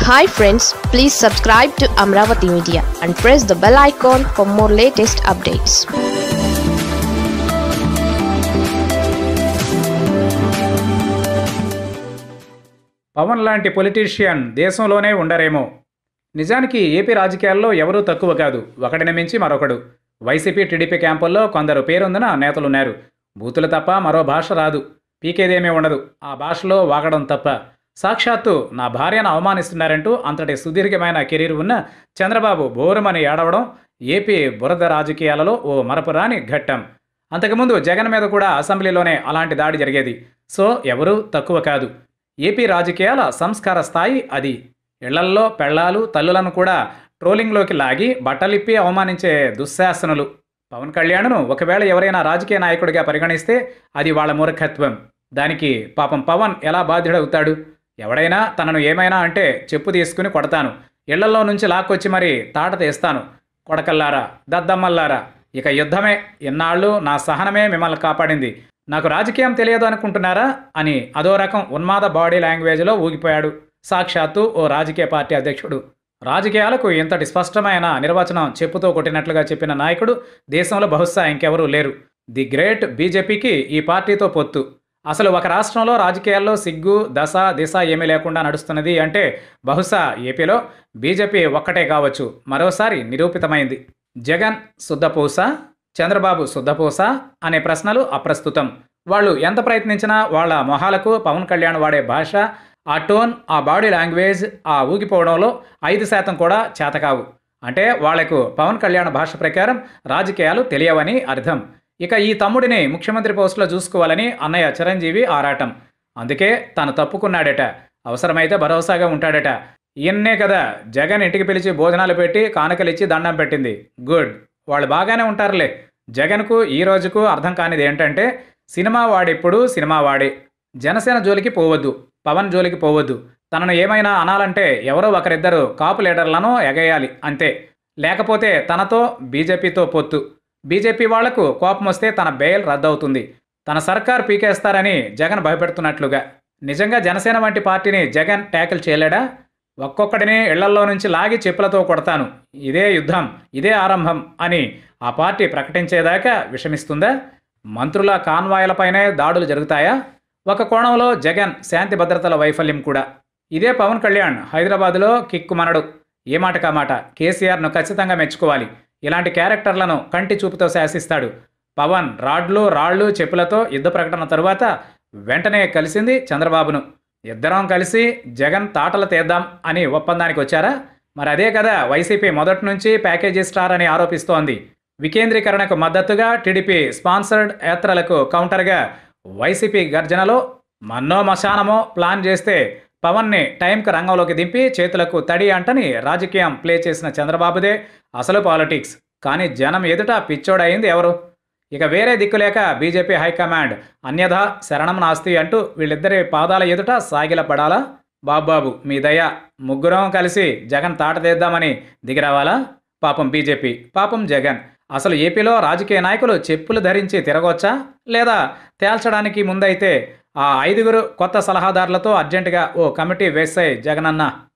hi friends please subscribe to Amaravati media and press the bell icon for more latest updates Pavan లాంటి politician దేశంలోనే ఉండరేమో నిజానికి AP రాజకీయాల్లో ఎవరూ తక్కువ కాదు ఒకటిని మించి మరొకడు వైసీపీ టీడీపీ క్యాంపుల్లో కొందరు పేరొందిన నేతలున్నారు బూతులు తప్ప మరో భాష రాదు పీకేదేమీ ఉండదు ఆ భాషలో వాగడం తప్ప సాక్షాత్తు నా భార్యను అవమానిస్తున్నారంటూ అంతటి సుదీర్ఘమైన కెరీర్ ఉన్న చంద్రబాబు బోరుమని ఏడవడం ఏపీ బురద రాజకీయాలలో ఓ మరపురాని ఘట్టం అంతకుముందు జగన్ మీద కూడా అసెంబ్లీలోనే అలాంటి దాడి జరిగేది సో ఎవరూ తక్కువ కాదు ఏపీ రాజకీయాల సంస్కార స్థాయి అది ఇళ్లల్లో పెళ్లాలు తల్లులను కూడా ట్రోలింగ్లోకి లాగి బట్టలిప్పి అవమానించే దుశ్శాసనులు పవన్ కళ్యాణ్ను ఒకవేళ ఎవరైనా రాజకీయ నాయకుడిగా పరిగణిస్తే అది వాళ్ళ మూర్ఖత్వం దానికి పాపం పవన్ ఎలా బాధ్యుడవుతాడు ఎవడైనా తనను ఏమైనా అంటే చెప్పు తీసుకుని కొడతాను ఇళ్లలో నుంచి లాక్కొచ్చి మరి తాట తీస్తాను కొడకల్లారా దద్దమ్మల్లారా ఇక యుద్ధమే ఇన్నాళ్ళు నా సహనమే మిమ్మల్ని కాపాడింది నాకు రాజకీయం తెలియదు అనుకుంటున్నారా అని అదో రకం ఉన్మాద బాడీ లాంగ్వేజ్లో ఊగిపోయాడు సాక్షాత్తు ఓ రాజకీయ పార్టీ అధ్యక్షుడు రాజకీయాలకు ఇంతటి స్పష్టమైన నిర్వచనం చెప్పుతో కొట్టినట్లుగా చెప్పిన నాయకుడు దేశంలో బహుశా ఇంకెవరూ లేరు ది గ్రేట్ బీజేపీకి ఈ పార్టీతో పొత్తు అసలు ఒక రాష్ట్రంలో రాజకీయాల్లో సిగ్గు దశ దిశ ఏమీ లేకుండా నడుస్తున్నది అంటే బహుశా ఏపీలో బీజేపీ ఒక్కటే కావచ్చు మరోసారి నిరూపితమైంది జగన్ శుద్ధపూస చంద్రబాబు శుద్ధపూస అనే ప్రశ్నలు అప్రస్తుతం వాళ్ళు ఎంత ప్రయత్నించినా వాళ్ళ మొహాలకు పవన్ కళ్యాణ్ వాడే భాష ఆ టోన్ ఆ బాడీ లాంగ్వేజ్ ఆ ఊగిపోవడంలో ఐదు శాతం కూడా చేతకావు అంటే వాళ్లకు పవన్ కళ్యాణ్ భాష ప్రకారం రాజకీయాలు తెలియవని అర్థం ఇక ఈ తమ్ముడిని ముఖ్యమంత్రి పోస్టులో చూసుకోవాలని అన్నయ్య చిరంజీవి ఆరాటం అందుకే తాను తప్పుకున్నాడట అవసరమైతే భరోసాగా ఉంటాడట ఈయన్నే కదా జగన్ ఇంటికి పిలిచి భోజనాలు పెట్టి కానుకలిచ్చి దండం పెట్టింది గుడ్ వాళ్ళు బాగానే ఉంటారులే జగన్కు ఈ రోజుకు అర్థం కానిది ఏంటంటే సినిమా వాడెప్పుడు సినిమా వాడే జనసేన జోలికి పోవద్దు పవన్ జోలికి పోవద్దు తనను ఏమైనా అనాలంటే ఎవరో ఒకరిద్దరు కాపు లీడర్లను ఎగేయాలి అంతే లేకపోతే తనతో బీజేపీతో పొత్తు బీజేపీ వాళ్లకు కోపం వస్తే తన బెయిల్ రద్దవుతుంది తన సర్కార్ పీకేస్తారని జగన్ భయపెడుతున్నట్లుగా నిజంగా జనసేన వంటి పార్టీని జగన్ ట్యాకిల్ చేయలేడా ఒక్కొక్కడిని ఇళ్లల్లో నుంచి లాగి చెప్పులతో కొడతాను ఇదే యుద్ధం ఇదే ఆరంభం అని ఆ పార్టీ ప్రకటించేదాకా విషమిస్తుందా మంత్రుల కాన్వాయ్లపైనే దాడులు జరుగుతాయా ఒక కోణంలో జగన్ శాంతి భద్రతల వైఫల్యం కూడా ఇదే పవన్ కళ్యాణ్ హైదరాబాదులో కిక్కుమనడు ఏ మాట కామాట కేసీఆర్ను ఖచ్చితంగా మెచ్చుకోవాలి ఇలాంటి క్యారెక్టర్లను కంటి చూపుతో శాసిస్తాడు పవన్ రాడ్లు రాళ్ళు చెప్పులతో యుద్ధ ప్రకటన తరువాత వెంటనే కలిసింది చంద్రబాబును ఇద్దరం కలిసి జగన్ తాటలు తీద్దాం అని ఒప్పందానికి వచ్చారా మరి అదే కదా వైసీపీ మొదటి నుంచి ప్యాకేజీ స్టార్ అని ఆరోపిస్తోంది వికేంద్రీకరణకు మద్దతుగా టీడీపీ స్పాన్సర్డ్ యాత్రలకు కౌంటర్గా వైసీపీ గర్జనలో మన్నో మశానమో ప్లాన్ చేస్తే పవన్ని టైంకి రంగంలోకి దింపి చేతులకు తడి అంటని రాజకీయం ప్లే చేసిన చంద్రబాబుదే అసలు పాలిటిక్స్ కానీ జనం ఎదుట పిచ్చోడయింది ఎవరు ఇక వేరే దిక్కులేక బీజేపీ హైకమాండ్ అన్యథా శరణం నాస్తి అంటూ వీళ్ళిద్దరి పాదాల ఎదుట సాగిలపడాలా బాబాబు మీ దయ ముగ్గురం కలిసి జగన్ తాట తీద్దామని దిగిరావాలా పాపం బీజేపీ పాపం జగన్ అసలు ఏపీలో రాజకీయ నాయకులు చెప్పులు ధరించి తిరగవచ్చా లేదా తేల్చడానికి ముందైతే ఆ ఐదుగురు కొత్త సలహాదారులతో అర్జెంటుగా ఓ కమిటీ వేసాయి జగనన్న